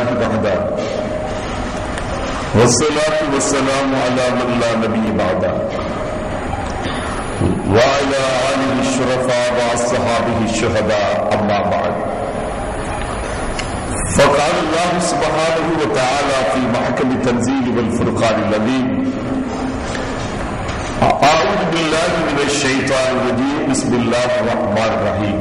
لله وحده والصلاة والسلام على من لا نبي بعده وعلى آله الشرفاء وأصحابه الشهداء أما بعد فقال الله سبحانه وتعالى في محكم التنزيل والفرقان العظيم أعوذ بالله من الشيطان الرجيم بسم الله الرحمن الرحيم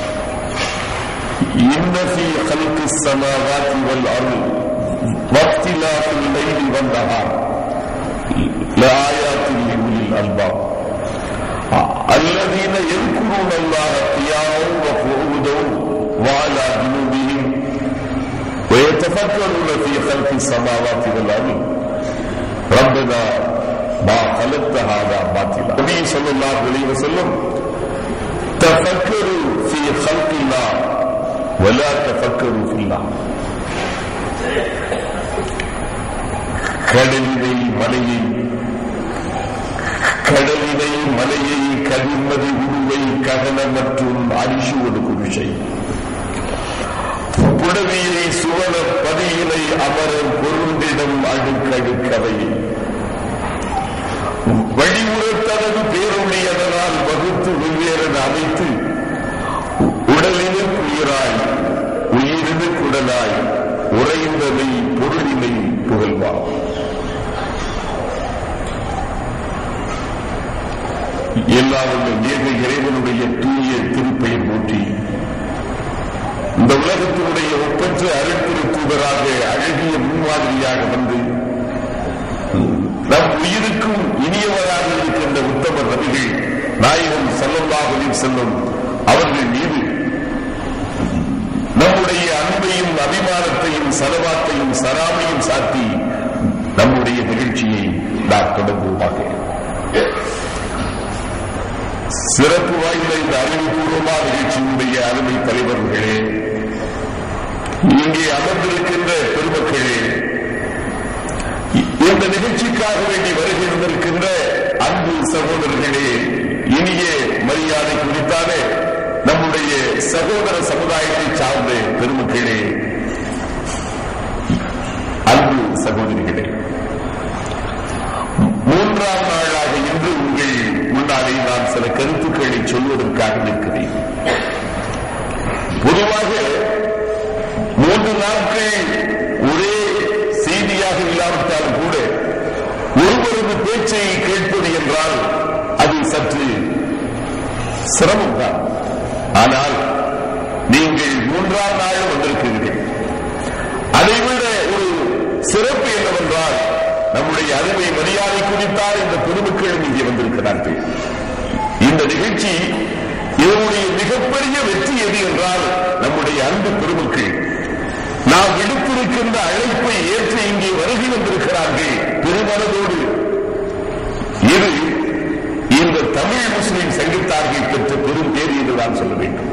إن في خلق السماوات والأرض واختلاف الليل والنهار لآيات لأولي الألباب الذين يذكرون الله قياما وقعودا وعلى جنوبهم ويتفكرون في خلق السماوات والأرض ربنا ما خلقت هذا باطلا النبي صلى الله عليه وسلم تفكروا في خلق الله ولا تفكروا في الله கடலினை மலையை கடலினை மலையை கதிர்மதி உருவை ககன மற்றும் அரிசுவது குருஷை புடவியை சுவன பதியினை அமரர் பொருண்டிடம் அடுக்கடுக்கவையை வழிமுறத்தனது பேரொழி அதனால் வகுத்து வெவ்வேறு அமைத்து உடலினு உயிராய் உயிரினு குடலாய் உறைந்ததை பொருளினை புகழ்வார் எல்லாவற்றும் ஏக இறைவனுடைய தூய திருப்பெயர் போற்றி இந்த உலகத்தினுடைய ஒப்பற்ற அருட்திரு தூதராக அழகிய முன்மாதிரியாக வந்து நம் உயிருக்கும் இனியவராக இருக்கின்ற உத்தமர் நபிகள் நாயகம் செல்லல்லாஹலில் செல்லும் அவர்கள் மீது நம்முடைய அன்பையும் அபிமானத்தையும் சலவாத்தையும் சராமையும் சாத்தி நம்முடைய நிகழ்ச்சியை நாம் தொடங்குவோமாக சிறப்பு வாய்ந்த இந்த அறிவுபூர்வமான நிகழ்ச்சியினுடைய அருமை தலைவர்களே இங்கே அமர்ந்திருக்கின்ற பெருமக்களே இந்த நிகழ்ச்சிக்காக வேண்டி வருகின்றிருக்கின்ற அன்பு சகோதரர்களே இனிய மரியாதை குறித்தாலே நம்முடைய சகோதர சமுதாயத்தை சார்ந்த பெருமக்களே அன்பு சகோதரிகளே மூன்றாம் நாளாக இன்று உங்கள் முன்னாலே நான் சில கருத்துக்களை சொல்வதற்காக நிற்கிறேன் பொதுவாக மூன்று நாட்கள் ஒரே செய்தியாக இல்லாவிட்டாலும் கூட ஒருவரது பேச்சை கேட்பது என்றால் அது சற்று சிரமம்தான் ஆனால் நீங்கள் மூன்றாம் நாள் வந்திருக்கிறீர்கள் அதைவிட ஒரு சிறப்பு என்னவென்றால் நம்முடைய அருமை மரியாதை குறித்தால் இந்த பொதுமக்களும் இங்கே வந்திருக்கிறார்கள் இந்த நிகழ்ச்சி இதனுடைய மிகப்பெரிய வெற்றி எது என்றால் நம்முடைய அன்பு பெருமக்கள் நாம் விடுத்திருக்கின்ற அழைப்பை ஏற்று இங்கே வருகை வந்திருக்கிறார்கள் பெருமனதோடு இது இந்த தமிழ் முஸ்லிம் சங்கத்தார்கள் பெற்ற பெரும் பேர் என்று நான் சொல்ல வேண்டும்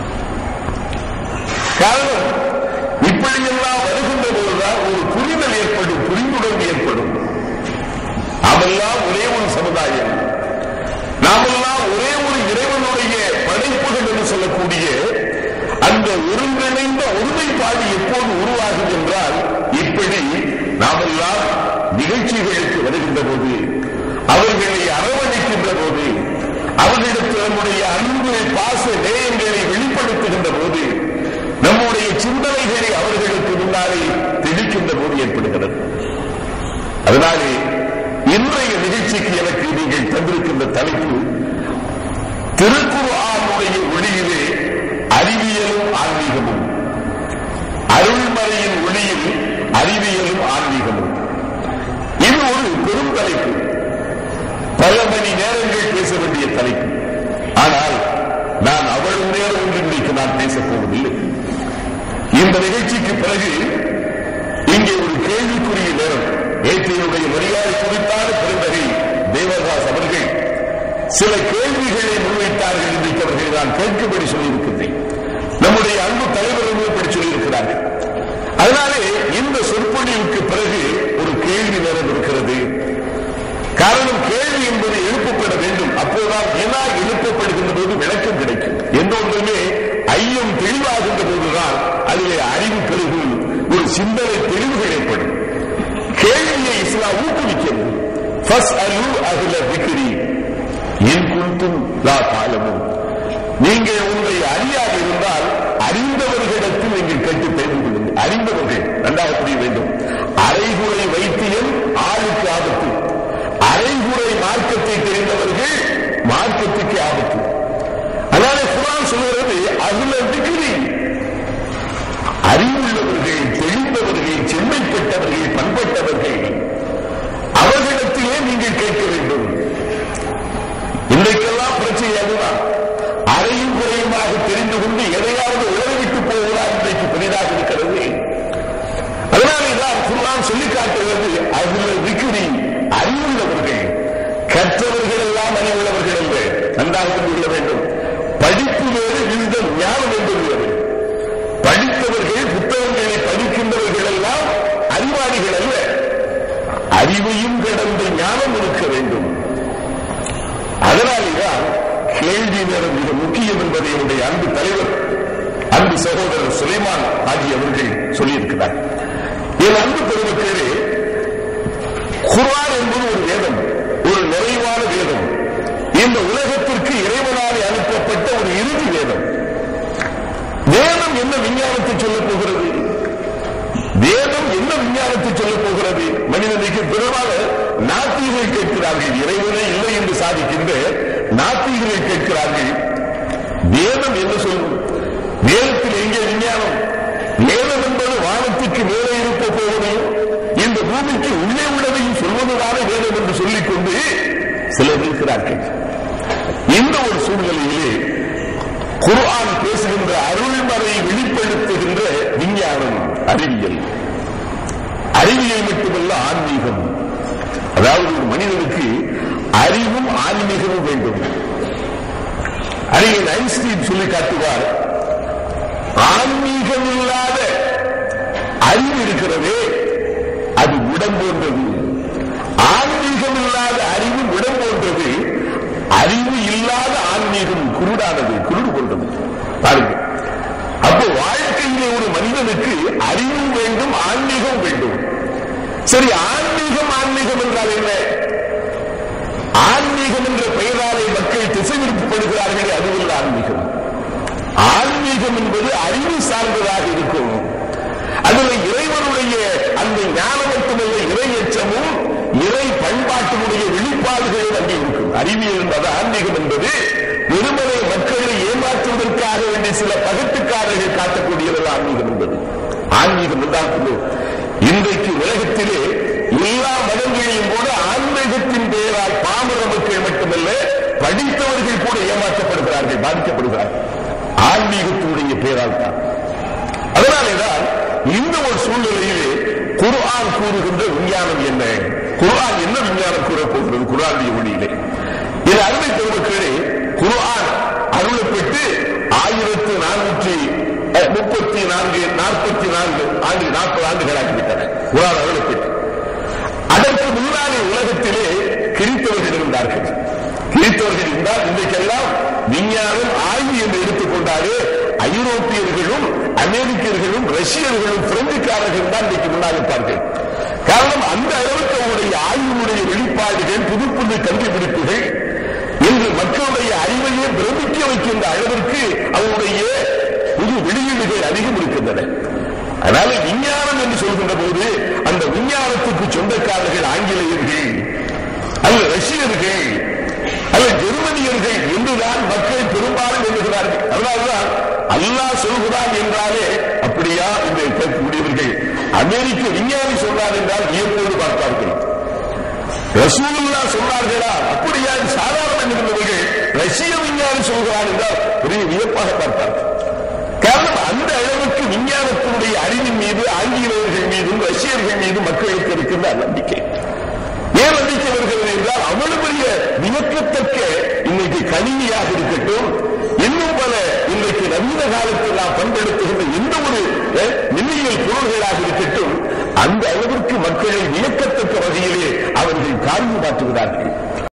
காரணம் இப்படியெல்லாம் வருகின்ற போதுதான் ஒரு புரிதல் ஏற்படும் புரிந்துணர்வு ஏற்படும் நாமெல்லாம் ஒரே ஒரு சமுதாயம் நாமெல்லாம் ஒரே ஒரு இறைவனுடைய படைப்புகள் என்று சொல்லக்கூடிய அந்த ஒருங்கிணைந்த ஒருமைப்பாடு எப்போது உருவாகும் என்றால் இப்படி நாமெல்லாம் நிகழ்ச்சிகளுக்கு வருகின்ற போது அவர்களை அரவணைக்கின்ற போது அவர்களிடத்தில் நம்முடைய அன்பு பாச நேயங்களை வெளிப்படுத்துகின்ற போது நம்முடைய சிந்தனைகளை அவர்களுக்கு முன்னாலே திணிக்கின்ற போது ஏற்படுகிறது அதனாலே இன்றைய நிகழ்ச்சிக்கு எனக்கு நீங்கள் தந்திருக்கின்ற தலைப்பு திருக்குறானுடைய ஒளியிலே அறிவியலும் ஆன்மீகமும் அருள்மறையின் ஒளியில் அறிவியலும் ஆன்மீகமும் இது ஒரு பெரும் தலைப்பு பல மணி நேரங்கள் பேச வேண்டிய தலைப்பு ஆனால் நான் அவ்வளவு நேரம் ஒன்று இன்றைக்கு நான் பேசப் போவதில்லை இந்த நிகழ்ச்சிக்கு பிறகு இங்கே ஒரு கேள்விக்குரிய நேரம் நேற்றையுடைய மரியாதை குறித்தான பெருந்தகை தேவதாஸ் அவர்கள் சில கேள்விகளை முன்வைத்தார்கள் இன்றைக்கு அவர்கள் நான் கேட்கும்படி சொல்லியிருக்கின்றேன் நம்முடைய அன்பு தலைவர்கள் இப்படி சொல்லியிருக்கிறார்கள் அதனாலே இந்த சொற்பொழிவுக்கு பிறகு ஒரு கேள்வி நேரம் இருக்கிறது காரணம் கேள்வி என்பது எழுப்பப்பட வேண்டும் அப்போதான் வினா எழுப்பப்படுகின்ற போது விளக்கம் கிடைக்கும் எந்த ஒன்றுமே ஐயம் தெளிவாகின்ற போதுதான் அதிலே அறிவு பெருகும் ஒரு சிந்தனை ஃபஸ்அலு அஹ்ல திக்ரி இன் குன்தும் லா தாலமுன் நீங்கள் உங்களை அறியாது இருந்தால் அறிந்தவர்களிடத்தில் நீங்கள் கேட்டு தெரிந்து கொள்ளுங்கள் அறிந்தவர்கள் நன்றாக புரிய வேண்டும் அரைகுறை வைத்தியம் ஆளுக்கு ஆபத்து அரைகுறை மார்க்கத்தை தெரிந்தவர்கள் மார்க்கத்துக்கு ஆபத்து அதனால குரான் சொல்கிறது அதுல டிகிரி அறிவுள்ளவர்கள் தெளிந்தவர்கள் செம்மைப்பட்டவர்கள் பண்பட்டவர்கள் அவர்களிடத்திலே நீங்கள் கேட்க வேண்டும் இன்றைக்கெல்லாம் பிரச்சனை அதுதான் அறையும் குறையுமாக தெரிந்து கொண்டு எதையாவது உழவிட்டு போவதா இன்றைக்கு பெரிதாக இருக்கிறது அதனாலேதான் குர்ஆன் சொல்லி காட்டுகிறது அதுல விக்கிரி அறிவுள்ளவர்கள் கற்றவர்கள் எல்லாம் அறிவுள்ளவர்கள் அல்ல நன்றாக புரிந்து கொள்ள வேண்டும் படிப்பு வேறு இந்த ஞானம் என்பது வேறு படித்தவர்கள் புத்தகங்களை படிக்கின்றவர்கள் எல்லாம் அறிவாளிகள் அல்ல அறிவையும் கடந்த ஞானம் இருக்க வேண்டும் அதனாலேதான் கேள்வி நேரம் மிக முக்கியம் என்பதை என்னுடைய அன்பு தலைவர் அன்பு சகோதரர் சுலைமான் ஆகி அவர்கள் சொல்லியிருக்கிறார் என் அன்பு பெருமக்களே குர்ஆன் என்பது ஒரு வேதம் ஒரு நிறைவான வேதம் இந்த உலகத்திற்கு இறைவனாலே அனுப்பப்பட்ட ஒரு இறுதி வேதம் வேதம் என்ன விஞ்ஞானத்தை சொல்லப் போகிறது வேதம் என்ன விஞ்ஞானத்தை சொல்லப் போகிறது மனிதனுக்கு பெருமாக நாத்திகர்கள் கேட்கிறார்கள் இறைவனே இல்லை என்று சாதிக்கின்ற நாத்திகர்கள் கேட்கிறார்கள் வேதம் என்ன சொல்லும் வேதத்தில் எங்கே விஞ்ஞானம் வேதம் என்பது வானத்துக்கு மேலே இருக்க போவதும் இந்த பூமிக்கு உள்ளே உள்ளதையும் சொல்வதுதானே வேதம் என்று சொல்லிக் கொண்டு சிலர் இருக்கிறார்கள் இந்த ஒரு சூழ்நிலையிலே குர்ஆன் பேசுகின்ற அருள்மறை வெளிப்படுத்துகின்ற விஞ்ஞானம் அறிவியல் அறிவியல் மட்டுமல்ல ஆன்மீகம் அதாவது ஒரு மனிதனுக்கு அறிவும் ஆன்மீகமும் வேண்டும் அறிஞர் ஐன்ஸ்டீன் சொல்லி காட்டுவார் ஆன்மீகம் இல்லாத அறிவு இருக்கிறதே அது உடம்போன்றது ஆன்மீகம் இல்லாத அறிவு உடம்போன்றது அறிவு இல்லாத ஆன்மீகம் குருடானது குருடு போன்றது பாருங்க அப்போ வாழ்க்கையிலே ஒரு மனிதனுக்கு அறிவும் வேண்டும் ஆன்மீகம் வேண்டும் சரி ஆன்மீகம் ஆன்மீகம் என்றால் என்ன ஆன்மீகம் என்ற பெயராலே மக்கள் திசை திருப்பப்படுகிறார்களே அதுவல்ல ஆன்மீகம் ஆன்மீகம் என்பது அறிவு சார்ந்ததாக இருக்கும் அதில் இறைவனுடைய அந்த ஞானம் மட்டுமல்ல இறையச்சமும் இறை பண்பாட்டினுடைய வெளிப்பாடுகள் அங்கே இருக்கும் அறிவியல் என்பது ஆன்மீகம் என்பது வெறுமனை மக்களை ஏமாற்றுவதற்காக வேண்டிய சில பகட்டுக்காரர்கள் காட்டக்கூடியது ஆன்மீகம் என்பது ஆன்மீகம் என்றால் இன்றைக்கு உலகத்திலே எல்லா மதங்களையும் கூட ஆன்மீகத்தின் பெயரால் பாமர மக்கள் மட்டுமல்ல படித்தவர்கள் கூட ஏமாற்றப்படுகிறார்கள் பாதிக்கப்படுகிறார்கள் ஆன்மீகத்தினுடைய பெயரால் தான் அதனாலேதான் இந்த ஒரு சூழ்நிலையிலே குர்ஆன் கூறுகின்ற விஞ்ஞானம் என்ன குர்ஆன் என்ன விஞ்ஞானம் கூற போகிறது குர்ஆனுடைய மொழியிலே இது அருமை பெருமக்களே குர்ஆன் அருளப்பட்டு ஆயிரத்து நானூற்றி முப்பத்தி நான்கு நாற்பத்தி நான்கு ஆண்டு நாற்பது ஆண்டுகள் ஆகிவிட்டன குர்ஆன் அருளப்பட்டு அதற்கு முன்னாலே உலகத்திலே கிறித்தவர்கள் இருந்தார்கள் கிறித்தவர்கள் இருந்தால் இன்றைக்கெல்லாம் விஞ்ஞானம் ஆய்வு என்று எடுத்துக்கொண்டாலே ஐரோப்பியர்களும் அமெரிக்கர்களும் ரஷ்யர்களும் பிரெஞ்சுக்காரர்கள் தான் இன்றைக்கு முன்னால் இருப்பார்கள் காரணம் அந்த அளவுக்கு அவருடைய ஆய்வுடைய வெளிப்பாடுகள் புது புது கண்டுபிடிப்புகள் இன்று மக்களுடைய அறிவையே பிரமிக்க வைக்கின்ற அளவிற்கு அவருடைய புது வெளியீடுகள் அதிகம் இருக்கின்றன அதனால விஞ்ஞானம் என்று சொல்கின்ற போது அந்த விஞ்ஞானத்துக்கு சொந்தக்காரர்கள் ஆங்கிலேயர்கள் அல்லது ரஷ்யர்கள் அல்லது ஜெர்மனியர்கள் என்றுதான் மக்கள் பெரும்பாலும் எண்ணுகிறார்கள் அதனால்தான் அல்லாஹ் சொல்கிறான் என்றாலே அப்படியா என்று கேட்கக்கூடியவர்கள் அமெரிக்க விஞ்ஞானி சொன்னார் என்றால் வியப்போடு பார்ப்பார்கள் ரசூலுல்லா சொன்னார்களா அப்படியா சாதாரண என்கிறவர்கள் ரஷ்ய விஞ்ஞானி சொல்கிறார் என்றால் பெரிய வியப்பாக பார்ப்பார்கள் காரணம் அந்த அளவுக்கு விஞ்ஞானத்தினுடைய அறிவின் மீது ஆங்கிலேயர்கள் மீதும் ரஷ்யர்கள் மீதும் மக்களுக்கு இருக்கின்ற நம்பிக்கை ஏன் நம்பிக்கை வருகிறது என்றால் அவ்வளவு பெரிய வியக்கத்தக்க இன்னைக்கு கணினியாக இருக்கட்டும் இன்னும் பல இன்றைக்கு நவீன காலத்தில் நாம் பண்படுத்துகின்ற எந்த ஒரு மின்னியல் பொருள்களாக இருக்கட்டும் அந்த அளவிற்கு மக்களை வியக்கத்தக்க வகையிலே அவர்கள் காரியம் மாற்றுகிறார்கள்